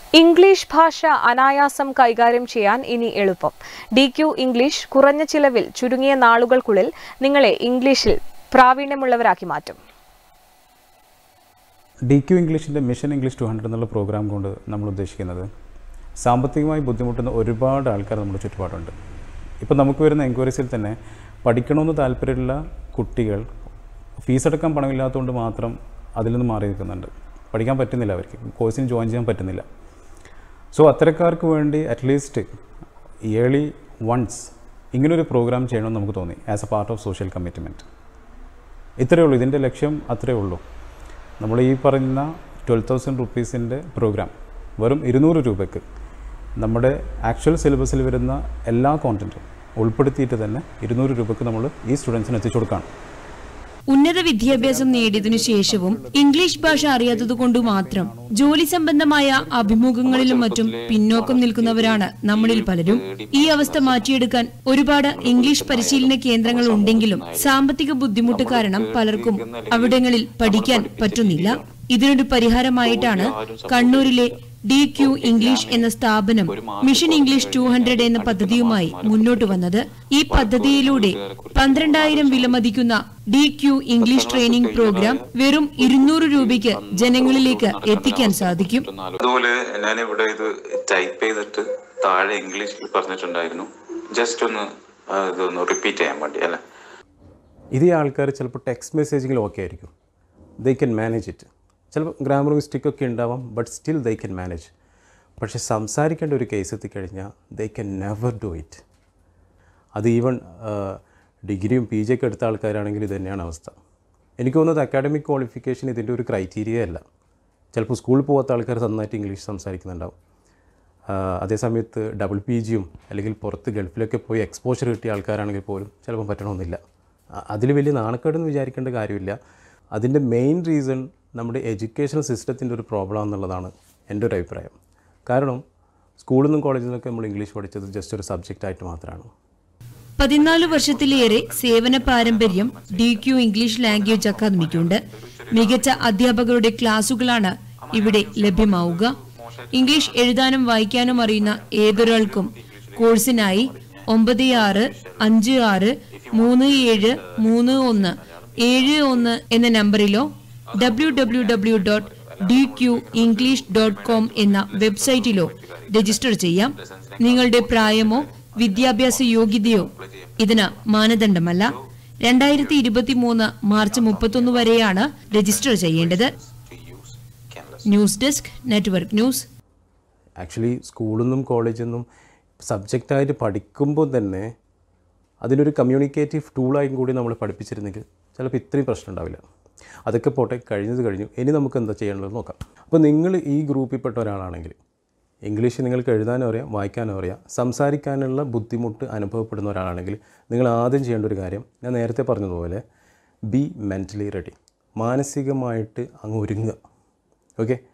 English ഭാഷ അനായാസം കൈകാര്യം ചെയ്യാൻ ഇനി എളുപ്പം ഡി ക്യു ഇംഗ്ലീഷ് കുറഞ്ഞ ചിലവിൽ ചുരുങ്ങിയ നാളുകൾക്കുള്ളിൽ നിങ്ങളെ ഇംഗ്ലീഷിൽ പ്രാവീണ്യമുള്ളവരാക്കി മാറ്റും ഡി ക്യു ഇംഗ്ലീഷിൻ്റെ മിഷൻ ഇംഗ്ലീഷ് ടു ഹൺഡ്രഡ് എന്നുള്ള പ്രോഗ്രാം കൊണ്ട് നമ്മൾ ഉദ്ദേശിക്കുന്നത് സാമ്പത്തികമായി ബുദ്ധിമുട്ടുന്ന ഒരുപാട് ആൾക്കാർ നമ്മുടെ ചുറ്റുപാടുണ്ട് ഇപ്പോൾ നമുക്ക് വരുന്ന എൻക്വയറീസിൽ തന്നെ പഠിക്കണമെന്ന് താല്പര്യമുള്ള കുട്ടികൾ ഫീസ് അടക്കാൻ പണമില്ലാത്തതുകൊണ്ട് മാത്രം അതിൽ നിന്ന് മാറി നിൽക്കുന്നുണ്ട് പഠിക്കാൻ പറ്റുന്നില്ല അവർക്ക് കോഴ്സിന് ജോയിൻ ചെയ്യാൻ പറ്റുന്നില്ല സോ അത്തരക്കാർക്ക് വേണ്ടി അറ്റ്ലീസ്റ്റ് ഇയർലി വൺസ് ഇങ്ങനൊരു പ്രോഗ്രാം ചെയ്യണമെന്ന് നമുക്ക് തോന്നി as a part of social commitment ഇത്രയേ ഉള്ളൂ ഇതിൻ്റെ ലക്ഷ്യം അത്രയേ ഉള്ളൂ നമ്മൾ ഈ പറയുന്ന ട്വൽവ് തൗസൻഡ് റുപ്പീസിൻ്റെ പ്രോഗ്രാം വെറും ഇരുന്നൂറ് രൂപയ്ക്ക് നമ്മുടെ ആക്ച്വൽ സിലബസിൽ വരുന്ന എല്ലാ കോണ്ടൻറ്റും ഉൾപ്പെടുത്തിയിട്ട് തന്നെ ഇരുന്നൂറ് രൂപയ്ക്ക് നമ്മൾ ഈ സ്റ്റുഡൻസിന് എത്തിച്ചു കൊടുക്കുകയാണ് ഉന്നത വിദ്യാഭ്യാസം നേടിയതിനു ശേഷവും ഇംഗ്ലീഷ് ഭാഷ അറിയാത്തതുകൊണ്ട് മാത്രം ജോലി സംബന്ധമായ അഭിമുഖങ്ങളിലും മറ്റും പിന്നോക്കം നിൽക്കുന്നവരാണ് നമ്മളിൽ പലരും ഈ അവസ്ഥ മാറ്റിയെടുക്കാൻ ഒരുപാട് ഇംഗ്ലീഷ് പരിശീലന കേന്ദ്രങ്ങൾ ഉണ്ടെങ്കിലും സാമ്പത്തിക ബുദ്ധിമുട്ട് കാരണം പലർക്കും അവിടങ്ങളിൽ പഠിക്കാൻ പറ്റുന്നില്ല ഇതിനൊരു പരിഹാരമായിട്ടാണ് കണ്ണൂരിലെ ഡി ക്യു ഇംഗ്ലീഷ് എന്ന സ്ഥാപനം മിഷൻ ഇംഗ്ലീഷ് ടു ഹൺഡ്രഡ് എന്ന പദ്ധതിയുമായി മുന്നോട്ട് വന്നത് ഈ പദ്ധതിയിലൂടെ പന്ത്രണ്ടായിരം വിലമതിക്കുന്ന D Q English training programme വെറും ഇരുന്നൂറ് രൂപയ്ക്ക് ജനങ്ങളിലേക്ക് എത്തിക്കാൻ സാധിക്കും അതുപോലെ ഞാനിവിടെ ഇത് ടൈപ്പ് ചെയ്തിട്ട് താഴെ ഇംഗ്ലീഷിൽ പറഞ്ഞിട്ടുണ്ടായിരുന്നു ജസ്റ്റ് ഒന്ന് ആ, ഇതൊന്ന് റിപ്പീറ്റ് ചെയ്യാൻ വേണ്ടി അല്ലേ ഇതേ ആൾക്കാർ ചിലപ്പോൾ ടെക്സ്റ്റ് മെസ്സേജിങ്ങിൽ ഓക്കെ ആയിരിക്കും ദേ ക്യാൻ മാനേജ് ഇറ്റ് ചിലപ്പോൾ ഗ്രാമർ മിസ്റ്റേക്ക് ഒക്കെ ഉണ്ടാവാം but still they can manage പക്ഷേ സംസാരിക്കേണ്ട ഒരു കേസ് എത്തിക്കഴിഞ്ഞാൽ they can never do it അത് ഈവൺ ഡിഗ്രിയും പി ജി ഒക്കെ എടുത്ത ആൾക്കാരാണെങ്കിൽ ഇത് തന്നെയാണ് അവസ്ഥ എനിക്ക് തോന്നുന്നത് അക്കാഡമിക് ക്വാളിഫിക്കേഷൻ ഇതിൻ്റെ ഒരു ക്രൈറ്റീരിയ അല്ല ചിലപ്പോൾ സ്കൂളിൽ പോകാത്ത ആൾക്കാർ നന്നായിട്ട് ഇംഗ്ലീഷ് സംസാരിക്കുന്നുണ്ടാവും ആ, അതേസമയത്ത് ഡബിൾ പി ജിയും അല്ലെങ്കിൽ പുറത്ത് ഗൾഫിലൊക്കെ പോയി എക്സ്പോഷർ കിട്ടിയ ആൾക്കാരാണെങ്കിൽ പോലും ചിലപ്പോൾ പറ്റണമെന്നില്ല അതിൽ വലിയ നാണക്കേടെന്ന് വിചാരിക്കേണ്ട കാര്യമില്ല അതിൻ്റെ മെയിൻ റീസൺ നമ്മുടെ എഡ്യൂക്കേഷൻ സിസ്റ്റത്തിൻ്റെ ഒരു പ്രോബ്ലം എന്നുള്ളതാണ് എൻ്റെ ഒരു അഭിപ്രായം കാരണം സ്കൂളിൽ നിന്നും കോളേജിൽ നിന്നൊക്കെ നമ്മൾ ഇംഗ്ലീഷ് പഠിച്ചത് ജസ്റ്റ് ഒരു സബ്ജക്റ്റായിട്ട് മാത്രമാണ് പതിനാല് വർഷത്തിലേറെ സേവന പാരമ്പര്യം ഡി ക്യു ഇംഗ്ലീഷ് ലാംഗ്വേജ് അക്കാദമിക്കുണ്ട് മികച്ച അധ്യാപകരുടെ ക്ലാസുകളാണ് ഇവിടെ ലഭ്യമാവുക ഇംഗ്ലീഷ് എഴുതാനും വായിക്കാനും അറിയുന്ന ഏതൊരാൾക്കും കോഴ്സിനായി ഒമ്പത് ആറ് അഞ്ച് ആറ് മൂന്ന് ഏഴ് മൂന്ന് ഒന്ന് ഏഴ് ഒന്ന് എന്ന നമ്പറിലോ W W W dot D Q English dot com എന്ന വെബ്സൈറ്റിലോ രജിസ്റ്റർ ചെയ്യാം നിങ്ങളുടെ പ്രായമോ വിദ്യാഭ്യാസ യോഗ്യതയോ ഇതിന് മാനദണ്ഡമല്ല രണ്ടായിരത്തി ഇരുപത്തി മൂന്ന് മാർച്ച് മുപ്പത്തൊന്ന് വരെയാണ് രജിസ്റ്റർ ചെയ്യേണ്ടത് news desk network news actually സ്കൂളിൽ നിന്നും കോളേജിൽ നിന്നും സബ്ജക്റ്റായിട്ട് പഠിക്കുമ്പോൾ തന്നെ അതിനൊരു കമ്മ്യൂണിക്കേറ്റീവ് ടൂളായും കൂടി നമ്മൾ പഠിപ്പിച്ചിരുന്നെങ്കിൽ ചിലപ്പോൾ ഇത്രയും പ്രശ്നം ഉണ്ടാവില്ല അതൊക്കെ പോട്ടെ കഴിഞ്ഞത് കഴിഞ്ഞു ഇനി നമുക്ക് എന്താ ചെയ്യേണ്ടത് നോക്കാം അപ്പോൾ നിങ്ങൾ ഈ ഗ്രൂപ്പിൽപ്പെട്ട ഒരാളാണെങ്കിൽ ഇംഗ്ലീഷ് നിങ്ങൾക്ക് എഴുതാനും അറിയാം വായിക്കാനും അറിയാം സംസാരിക്കാനുള്ള ബുദ്ധിമുട്ട് അനുഭവപ്പെടുന്ന ഒരാളാണെങ്കിൽ നിങ്ങൾ ആദ്യം ചെയ്യേണ്ട ഒരു കാര്യം ഞാൻ നേരത്തെ പറഞ്ഞതുപോലെ ബി മെൻ്റലി റെഡി മാനസികമായിട്ട് അങ്ങ് ഒരുങ്ങുക ഓക്കെ